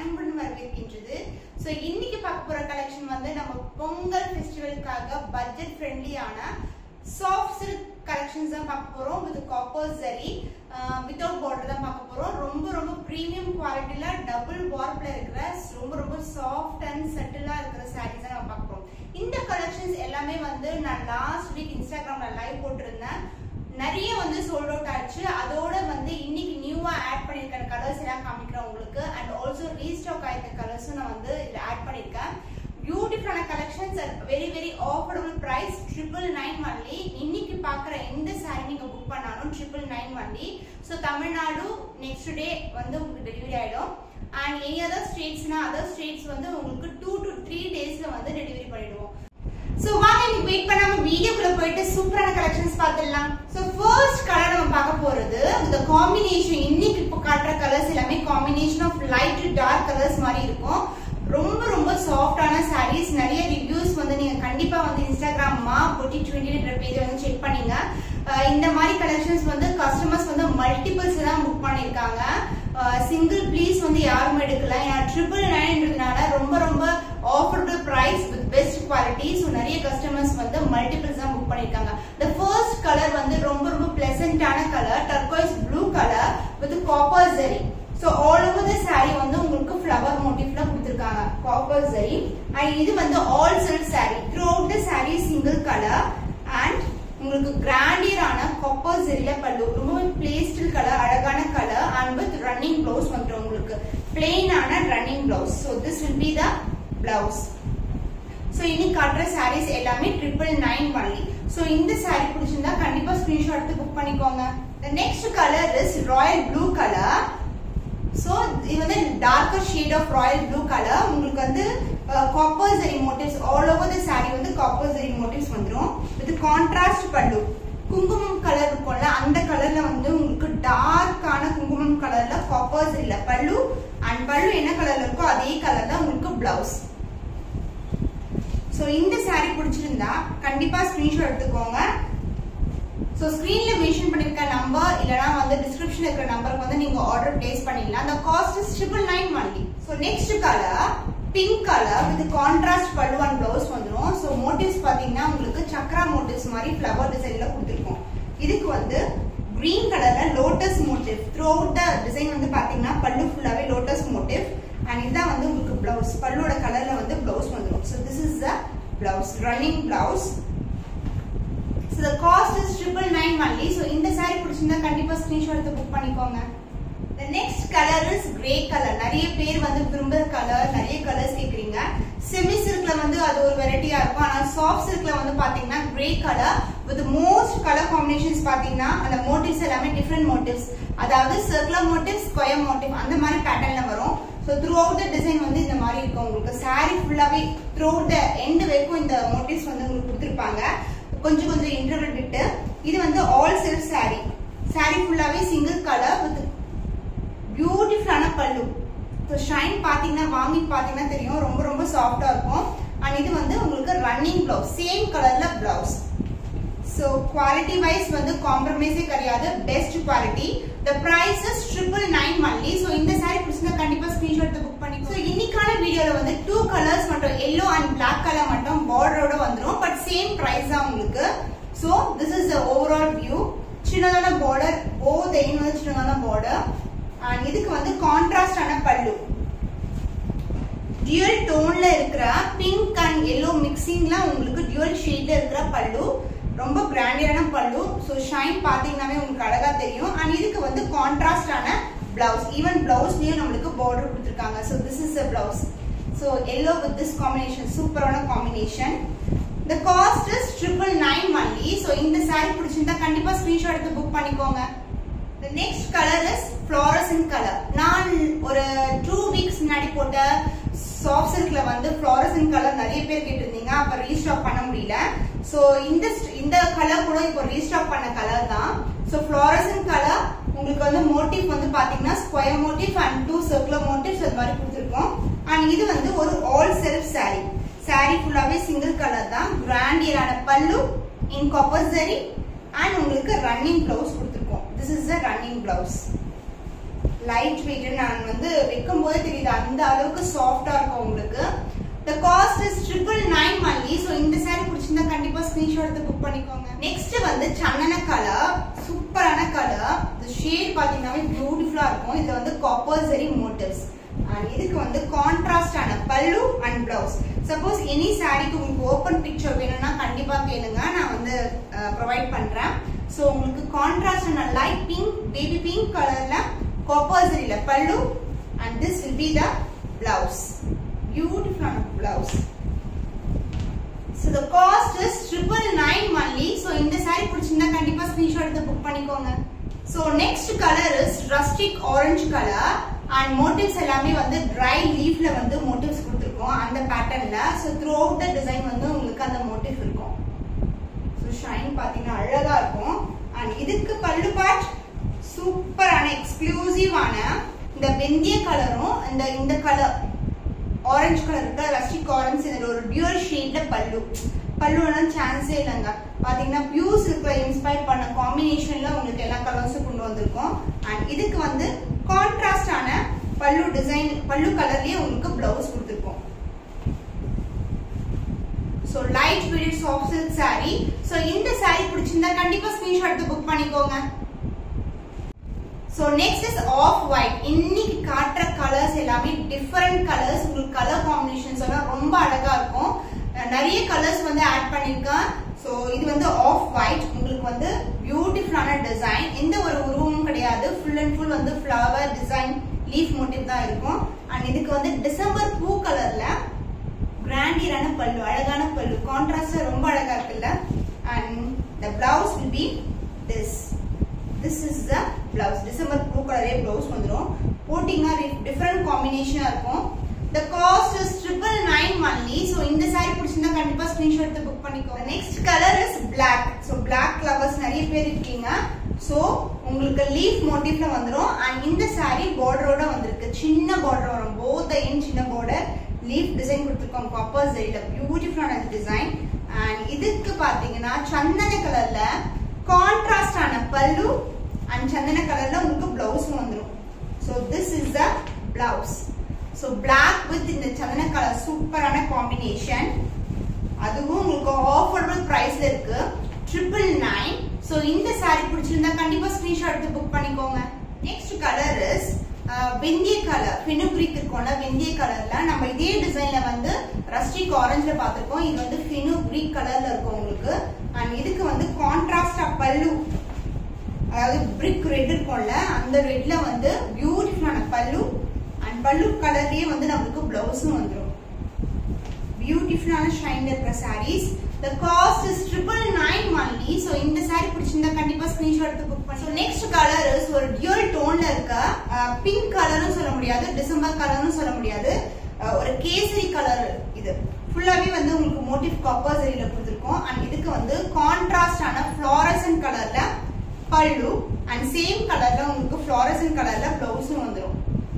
அன்புடன் வரவேற்கின்றது ஸோ இன்னைக்கு பார்க்க போற கலெக்ஷன் வந்து நம்ம பொங்கல் ஃபெஸ்டிவலுக்காக பட்ஜெட் ஃப்ரெண்ட்லியான சாஃப்ட் சில்க் கலெக்ஷன்ஸ் தான் பார்க்க போறோம் with copper zari without border தான் பார்க்க போறோம் ரொம்ப ரொம்ப ப்ரீமியம் குவாலிட்டியில டபுள் வார்ப்ல இருக்கிற ரொம்ப ரொம்ப சாஃப்ட் அண்ட் செட்டிலா இருக்கிற சாரீஸ் தான் நம்ம பார்க்க போறோம் இந்த கலெக்ஷன்ஸ் எல்லாமே வந்து நான் லாஸ்ட் வீக் இன்ஸ்டாகிராம்ல லைவ் போட்டிருந்தேன் நிறைய வந்து சோல்ட் அவுட் ஆச்சு அதோட வந்து இன்னைக்கு நியூவா ஆட் பண்ணிருக்கிற கலர்ஸ் எல்லாம் காமிக்கிறேன் உங்களுக்கு அண்ட் ஆல்சோ ரீஸ்டாக் ஆயிருக்க கலர்ஸும் நான் வந்து இதுல ஆட் பண்ணிருக்கேன் பியூட்டிஃபுல்லான collections at very very affordable price triple nine only இன்னைக்கு பாக்குற எந்த சாரி நீங்க புக் பண்ணாலும் ட்ரிபிள் nine only so Tamil Nadu next day வந்து உங்களுக்கு டெலிவரி ஆயிடும் அண்ட் எனி அதர் ஸ்டேட்ஸ்னா அதர் ஸ்டேட்ஸ் வந்து உங்களுக்கு டூ டு த்ரீ டேஸ்ல வந்து டெலிவரி பண்ணிடுவோம் சோ வாங்க இன்னைக்கு வெயிட் பண்ணாம வீடியோக்குள்ள போயிட்டு சூப்பரான கலெக்ஷன்ஸ் பார்த்துடலாம் சோ ஃபர்ஸ்ட் கலர் நம்ம பார்க்க போறது இந்த காம்பினேஷன் இன்னைக்கு இப்போ காட்டுற கலர்ஸ் எல்லாமே combination of light to dark colours மாதிரி இருக்கும் ரொம்ப ரொம்ப சாஃப்டான சாரீஸ் நிறைய ரிவ்யூஸ் வந்து நீங்க கண்டிப்பா வந்து இன்ஸ்டாகிராம் மா பொட்டி டுவெண்ட்டி பேஜ் வந்து செக் பண்ணீங்க அஹ் இந்த மாதிரி கலெக்ஷன்ஸ் வந்து கஸ்டமர்ஸ் வந்து மல்டிபிள்ஸ் தான் புக் பண்ணிருக்காங்க சிங்கிள் ப்ளீஸ் வந்து யாருமே எடுக்கல ஏன்னா ட்ரிபிள் நைன்ன்றதுனால ரொம்ப ரொம்ப affordable price with best quality so நிறைய கஸ்டமர்ஸ் வந்து மல்டிபிள்ஸ் தான் புக் பண்ணிருக்காங்க த ஃபர்ஸ்ட் கலர் வந்து ரொம்ப ரொம்ப பிளசண்டான colour turquoise blue colour with copper zari so all over the saree வந்து உங்களுக்கு ஃப்ளவர் மோட்டிவ்ல கொடுத்துருக்காங்க காப்பர் ஜெரி அண்ட் இது வந்து all silk saree throughout the saree single colour and உங்களுக்கு கிராண்டியரான காப்பர் ஜெரில பல்லு ரொம்ப பேஸ்டல் கலர் அழகான colour and with running blouse வந்துடும் உங்களுக்கு பிளெயினான running blouse so this will be the blouse so இன்னைக்கு காட்டுற சாரீஸ் எல்லாமே ட்ரிபிள் நைன் ஒன்லி ஸோ இந்த சாரீ பிடிச்சிருந்தா கண்டிப்பா ஸ்கிரீன்ஷாட் எடுத்து புக் பண்ணிக்கோங்க the next colour is royal blue colour so இது வந்து darker shade of royal blue colour உங்களுக்கு வந்து copper zari motifs all over the saree வந்து காப்பர் ஜெரி மோட்டிவ்ஸ் வந்துடும் வித் கான்ட்ராஸ்ட் பல்லு குங்குமம் கலர் இருக்கும்ல அந்த கலர்ல வந்து உங்களுக்கு டார்க்கான குங்குமம் கலர்ல காப்பர் ஜெரில பல்லு அண்ட் பல்லு என்ன கலர்ல இருக்கோ அதே கலர்ல உங்களுக்கு பிளவுஸ் ஸோ இந்த சாரி பிடிச்சிருந்தா கண்டிப்பா ஸ்கிரீன்ஷாட் எடுத்துக்கோங்க ஸோ ஸ்க்ரீன்ல மென்ஷன் பண்ணிருக்க நம்பர் இல்லனா வந்து டிஸ்கிரிப்ஷன் இருக்கிற நம்பருக்கு வந்து நீங்க ஆர்டர் பிளேஸ் பண்ணிடலாம் அந்த cost is triple nine only so next colour pink colour with contrast pallu and blouse வந்துடும் ஸோ மோட்டிவ்ஸ் பாத்தீங்கன்னா உங்களுக்கு சக்ரா மோட்டிவ்ஸ் மாதிரி ஃபிளவர் டிசைன்ல கொடுத்துருக்கோம் இதுக்கு வந்து கிரீன் கலர்ல lotus motif throughout the design வந்து பாத்தீங்கன்னா பல்லு ஃபுல்லாவே லோட்டஸ் மோட்டிவ் அண்ட் இதான் வந்து உங்களுக்கு பிளவுஸ் பல்லோட கலர்ல வந்து பிளவுஸ் வந்துடும் so this is the blouse running blouse so the cost is triple nine only so இந்த சாரி பிடிச்சிருந்தா கண்டிப்பா ஸ்கிரீன்ஷாட் எடுத்து புக் பண்ணிக்கோங்க the next colour is grey colour நிறைய பேர் வந்து விரும்புற கலர் நிறைய கலர்ஸ் கேக்குறீங்க செமி சில்க்ல வந்து அது ஒரு வெரைட்டியா இருக்கும் ஆனா சாஃப்ட் சில்க்ல வந்து பாத்தீங்கன்னா grey colour with most colour combinations பாத்தீங்கன்னா அந்த மோட்டிவ்ஸ் எல்லாமே டிஃப்ரெண்ட் மோட்டிவ்ஸ் அதாவது சர்க்குலர் மோட்டிவ் ஸ்கொயர் மோட்டிவ் அந்த மாதிரி பேட்டர்ன்ல வரும் so throughout the design வந்து இந்த மாதிரி இருக்கும் உங்களுக்கு சாரி ஃபுல்லாவே த்ரூ அவுட் த எண்ட் வரைக்கும் இந்த மோட்டிவ்ஸ் வந்து உங்களுக்கு கொடுத்துருப்பாங்க கொஞ்சம் கொஞ்சம் இன்டர்வல் விட்டு இது வந்து ஆல் சில்க் சாரி சாரி ஃபுல்லாவே சிங்கிள் கலர் வித் பியூட்டிஃபுல்லான பல்லு ஸோ ஷைன் பார்த்தீங்கன்னா வாங்கி பார்த்தீங்கன்னா தெரியும் ரொம்ப ரொம்ப சாஃப்டா இருக்கும் அண்ட் இது வந்து உங்களுக்கு ரன்னிங் பிளவுஸ் சேம் கலர்ல பிளவுஸ் ஸோ குவாலிட்டி வைஸ் வந்து காம்ப்ரமைஸே கிடையாது best quality the price is triple nine only so இந்த சாரி பிடிச்சிருந்தா கண்டிப்பா ஸ்கிரீன்ஷாட் புக் பண்ணி ஸோ இன்னைக்கான வீடியோல வந்து டூ கலர்ஸ் மட்டும் எல்லோ அண்ட் பிளாக் கலர் மட்டும் பார்டரோட வந்துடும் பட் சேம் பிரைஸ் தான் உங்களுக்கு so this is the overall view சின்னதான பார்டர் ஓ தெயின் வந்து சின்னதான பார்டர் அண்ட் இதுக்கு வந்து கான்ட்ராஸ்டான பல்லு டியூல் டோன்ல இருக்கிற பிங்க் அண்ட் எல்லோ மிக்சிங்ல உங்களுக்கு டியூல் ஷேட்ல இருக்கிற பல்லு ரொம்ப கிராண்டியரான பல்லு ஸோ ஷைன் பார்த்தீங்கன்னாவே உங்களுக்கு அழகா தெரியும் அண்ட் இதுக்கு வந்து கான்ட்ராஸ்டான பிளவுஸ் ஈவன் பிளவுஸ்லயும் நம்மளுக்கு பார்டர் கொடுத்துருக்காங்க so this is a blouse so yellow with this combination சூப்பரான combination the cost is triple nine only so இந்த சாரி பிடிச்சிருந்தா கண்டிப்பா ஸ்கிரீன்ஷாட் எடுத்து புக் பண்ணிக்கோங்க the next colour is fluorescent colour நான் ஒரு டூ வீக்ஸ் முன்னாடி போட்ட சாஃப்ட் சில்க்ல வந்து ஃப்ளாரசன் கலர் நிறைய பேர் கேட்டிருந்தீங்க அப்ப ரீஸ்டாக் பண்ண முடியல சோ இந்த இந்த கலர் கூட இப்போ ரீஸ்டாக் பண்ண கலர் தான் சோ ஃப்ளாரசன் கலர் உங்களுக்கு வந்து மோட்டிவ் வந்து பாத்தீங்கன்னா square motif and two circular motifs அது மாதிரி கொடுத்துருக்கோம் அண்ட் இது வந்து ஒரு ஆல் செல்ஃப் சாரி சாரி ஃபுல்லாவே சிங்கிள் கலர் தான் கிராண்டியரான pallu in copper zari and உங்களுக்கு ரன்னிங் பிளவுஸ் கொடுத்துருக்கோம் this is the running blouse lightweight நான் வந்து வைக்கும் போதே தெரியுது அந்த அளவுக்கு சாஃப்டா இருக்கும் உங்களுக்கு the cost is triple nine only so இந்த saree பிடிச்சிருந்தா கண்டிப்பா ஸ்கிரீன்ஷாட் எடுத்து புக் பண்ணிக்கோங்க நெக்ஸ்ட் வந்து சந்தன கலர் சூப்பரான கலர் இந்த ஷேட் பாத்தீங்கன்னாவே பியூட்டிஃபுல்லா இருக்கும் இதுல வந்து காப்பர் ஜெரி மோட்டிவ்ஸ் அண்ட் இதுக்கு வந்து கான்ட்ராஸ்டான பல்லு அண்ட் பிளவுஸ் சப்போஸ் எனி சாரிக்கு உங்களுக்கு ஓப்பன் பிக்சர் வேணும்னா கண்டிப்பா கேளுங்க நான் வந்து ப்ரொவைட் பண்றேன் ஸோ உங்களுக்கு கான்ட்ராஸ்டான லைட் பிங்க் பேபி பிங்க் கலர்ல காப்பர் ஜெரியில pallu and this will be the blouse பியூட்டிஃபுல்லான blouse so the cost is triple nine only so இந்த saree பிடிச்சிருந்தா கண்டிப்பா ஸ்கிரீன்ஷாட் எடுத்து புக் பண்ணிக்கோங்க so next colour is rustic orange colour and motifs எல்லாமே வந்து ட்ரை லீஃப்ல வந்து மோட்டிவ்ஸ் கொடுத்துருக்கோம் அந்த பேட்டர்ன்ல so throughout the design வந்து உங்களுக்கு அந்த மோட்டிவ் இருக்கும் ஸோ ஷைன் பார்த்தீங்கன்னா அழகா இருக்கும் அண்ட் இதுக்கு பல்லு பார்ட் சூப்பரான எக்ஸ்க்ளூசிவான இந்த வெந்திய கலரும் இந்த இந்த கலர் ஆரஞ்சு கலர் இருக்க ரஸ்டிக் ஆரஞ்சு இதுல ஒரு டியூர் ஷேட்ல பல்லு பல்லுனா சான்ஸே இல்லைங்க பாத்தீங்கன்னா பியூ சில்க்ல இன்ஸ்பயர் பண்ண காம்பினேஷன்ல உங்களுக்கு எல்லா கலர்ஸும் கொண்டு வந்திருக்கோம் அண்ட் இதுக்கு வந்து கான்ட்ராஸ்டான பல்லு டிசைன் பல்லு கலர்லயே உங்களுக்கு பிளவுஸ் கொடுத்துருக்கோம் so light weight soft silk sari so இந்த சாரி பிடிச்சிருந்தா கண்டிப்பா ஸ்கிரீன்ஷாட் எடுத்து புக் பண்ணிக்கோங்க so next is off white இன்னைக்கு காட்டுற கலர்ஸ் எல்லாமே டிஃப்ரெண்ட் கலர்ஸ் உங்களுக்கு கலர் காம்பினேஷன்ஸ் எல்லாம் ரொம்ப அழகா இருக்கும் அஹ் நிறைய கலர்ஸ் வந்து ஆட் பண்ணிருக்கேன் ஸோ இது வந்து ஆஃப் ஒயிட் உங்களுக்கு வந்து பியூட்டிஃபுல்லான டிசைன் எந்த ஒரு உருவமும் கிடையாது ஃபுல் அண்ட் ஃபுல் வந்து ஃப்ளவர் டிசைன் லீஃப் மோட்டிவ் தான் இருக்கும் அண்ட் இதுக்கு வந்து டிசம்பர் பூ கலர்ல கிராண்டியரான பல்லு அழகான பல்லு கான்ட்ராஸ்டா ரொம்ப அழகா இருக்குல்ல and the blouse will be this this is the blouse December blue கலரே பிளவுஸ் வந்துடும் போட்டிங்கன்னா டிஃப்ரெண்ட் காம்பினேஷனா இருக்கும் the cost is triple nine only so இந்த சாரி பிடிச்சிருந்தா கண்டிப்பா ஸ்கிரீன்ஷாட் எடுத்து புக் பண்ணிக்கோங்க next colour is black so black lovers நிறைய பேர் இருக்கீங்க ஸோ உங்களுக்கு லீஃப் மோட்டிவ்ல வந்துடும் அண்ட் இந்த சாரி பார்டரோட வந்திருக்கு சின்ன பார்டர் வரும் போத் என் சின்ன பார்டர் லீஃப் டிசைன் கொடுத்துருக்கோம் காப்பர் ஜெரியில பியூட்டிஃபுல்லான டிசைன் அண்ட் இதுக்கு பாத்தீங்கன்னா சந்தன கலர்ல கான்ட்ராஸ்டான பல்லு அண்ட் சந்தன கலர்ல உங்களுக்கு பிளவுஸும் வந்துடும் so this is the blouse so black with இந்த சந்தன கலர் சூப்பரான காம்பினேஷன் அதுவும் உங்களுக்கு ஆஃபர்டபுள் பிரைஸ்ல இருக்கு ட்ரிபிள் நைன் ஸோ இந்த சாரி பிடிச்சிருந்தா கண்டிப்பா ஸ்கிரீன்ஷாட் எடுத்து புக் பண்ணிக்கோங்க நெக்ஸ்ட் கலர் இஸ் வெந்திய கலர் ஃபெனுக்ரிக் இருக்கும்ல வெந்திய கலர்ல நம்ம இதே டிசைன்ல வந்து ரஸ்டிக் ஆரஞ்சுல பார்த்திருக்கோம் இது வந்து ஃபெனுக்ரிக் கலர்ல இருக்கும் உங்களுக்கு அண்ட் இதுக்கு வந்து கான்ட்ராஸ்டா பல்லு அதாவது பிரிக் ரெட் இருக்கும்ல அந்த ரெட்ல வந்து பியூட்டிஃபுல்லான பல்லு அண்ட் பல்லு கலர்லயே வந்து நம்மளுக்கு பிளவுஸும் வந்துடும் பியூட்டிஃபுல்லான ஷைன்ல இருக்கிற saris the cost is triple nine only so இந்த சாரி பிடிச்சிருந்தா கண்டிப்பா ஸ்கிரீன்ஷாட் எடுத்து புக் பண்ணி ஸோ நெக்ஸ்ட் கலர் இஸ் ஒரு டியூல் டோன்ல இருக்க பிங்க் கலர்னு சொல்ல முடியாது டிசம்பர் கலர்னு சொல்ல முடியாது அஹ், ஒரு கேசரி கலர் இது ஃபுல்லாவே வந்து உங்களுக்கு மோட்டிவ் காப்பர் சரியில கொடுத்துருக்கோம் அண்ட் இதுக்கு வந்து கான்ட்ராஸ்டான ஃப்ளாரசன் கலர்ல பல்லு அண்ட் சேம் கலர்ல உங்களுக்கு ஃப்ளாரசன் கலர்ல பிளவுஸும் வந்துடும்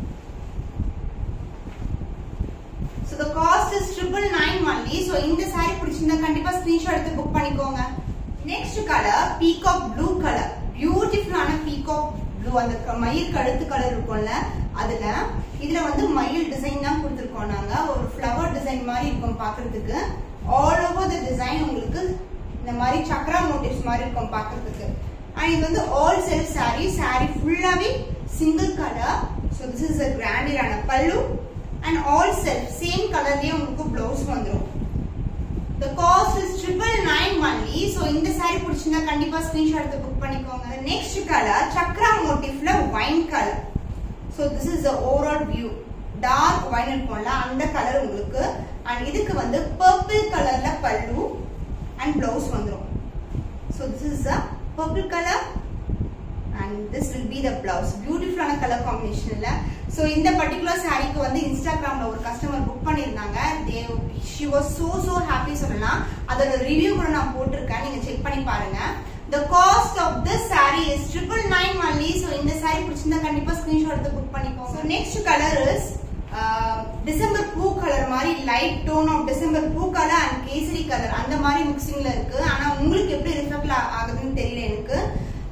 so the cost is triple nine only so இந்த சாரி பிடிச்சிருந்தா கண்டிப்பா ஸ்கிரீன்ஷாட் எடுத்து புக் பண்ணிக்கோங்க next colour peacock blue colour பியூட்டிஃபுல்லான பீகாக் ப்ளூ அந்த க- மயில் கழுத்து கலர் இருக்கும்ல அதுல இதுல வந்து மயில் டிசைன் தான் கொடுத்துருக்கோம் நாங்க ஒரு ஃப்ளவர் டிசைன் மாதிரி இருக்கும் பாக்குறதுக்கு ஆல் ஓவர் த டிசைன் உங்களுக்கு இந்த மாதிரி சக்ரா மோட்டிவ்ஸ் மாதிரி இருக்கும் பாக்குறதுக்கு அண்ட் இது வந்து ஆல் செல்ஃப் saree saree ஃபுல்லாவே single colour so this is a கிராண்டியரான pallu and all self same கலர்லயே உங்களுக்கு பிளவுஸ் வந்துடும் The cost is triple nine only. So இந்த saree பிடிச்சிருந்தா கண்டிப்பா screenshot எடுத்து புக் பண்ணிக்கோங்க நெக்ஸ்ட் கலர் சக்ரா மோட்டிவ்ல wine colour so this is the overall view dark wine இருக்கும்ல அந்த கலர் உங்களுக்கு அண்ட் இதுக்கு வந்து பர்பிள் கலர்ல பல்லு அண்ட் பிளவுஸ் வந்துடும் so this is the purple colour and this will be the blouse பியூட்டிஃபுல்லான கலர் காம்பினேஷன்ல ஸோ இந்த பர்டிகுலர் சாரீக்கு வந்து இன்ஸ்டாகிராம்ல ஒரு கஸ்டமர் புக் பண்ணியிருந்தாங்க they she was so so happy சொல்லலாம் அதோட ரிவ்யூ கூட நான் போட்டிருக்கேன் நீங்க செக் பண்ணி பாருங்க the cost of this saree is triple nine only so இந்த saree பிடிச்சிருந்தா கண்டிப்பா ஸ்கிரீன்ஷாட் எடுத்து புக் பண்ணிக்கோங்க so next colour is December பூ கலர் மாதிரி லைட் டோன் ஆஃப் டிசம்பர் பூ கலர் அண்ட் கேசரி கலர் அந்த மாதிரி மிக்சிங்ல இருக்கு ஆனா உங்களுக்கு எப்படி ரிஃப்ளெக்ட் ஆகுதுன்னு தெரியல எனக்கு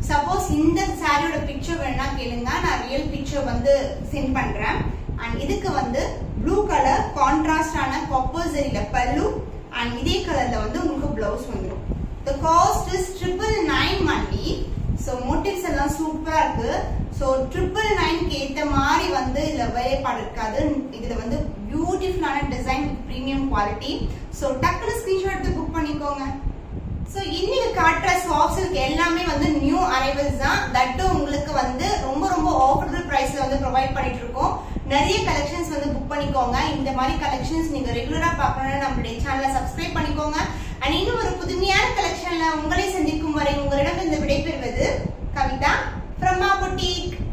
சப்போஸ் இந்த சாரியோட பிக்சர் வேணா கேளுங்க நான் ரியல் பிக்சர் வந்து சென்ட் பண்றேன் அண்ட் இதுக்கு வந்து ப்ளூ கலர் கான்ட்ராஸ்டான காப்பர் சரியில பல்லு அண்ட் இதே கலர்ல வந்து உங்களுக்கு பிளவுஸ் வந்துடும் the cost is triple nine only so motifs எல்லாம் சூப்பரா இருக்கு ஸோ ட்ரிபிள் நைன்க்கு ஏற்ற மாதிரி வந்து இதுல வேலைப்பாடு இருக்காது இதுல வந்து பியூட்டிஃபுல்லான டிசைன் ப்ரீமியம் குவாலிட்டி ஸோ டக்குனு ஸ்கிரீன்ஷாட் எடுத்து புக் பண்ணிக்கோங்க ஸோ இன்னைக்கு காட்டுற சாஃப்ட்ஸ் இருக்கு எல்லாமே வந்து நியூ அரைவல்ஸ் தான் தட்டும் உங்களுக்கு வந்து ரொம்ப ரொம்ப ஆஃபர்டபுள் ப்ரைஸ்ல வந்து ப்ரொவைட் பண்ணிட்டு இருக்கோம் நிறைய கலெக்ஷன்ஸ் வந்து புக் பண்ணிக்கோங்க இந்த மாதிரி கலெக்ஷன்ஸ் நீங்க ரெகுலரா பார்க்கணும்னா நம்மளுடைய சேனலை சப்ஸ்கிரைப் பண்ணிக்கோங்க அண்ட் இன்னும் ஒரு புதுமையான கலெக்ஷன்ல உங்களை சந்திக்கும் வரை உங்களிடம் இந்த விடைபெறுவது கவிதா ஃப்ரம் மா பொட்டிக்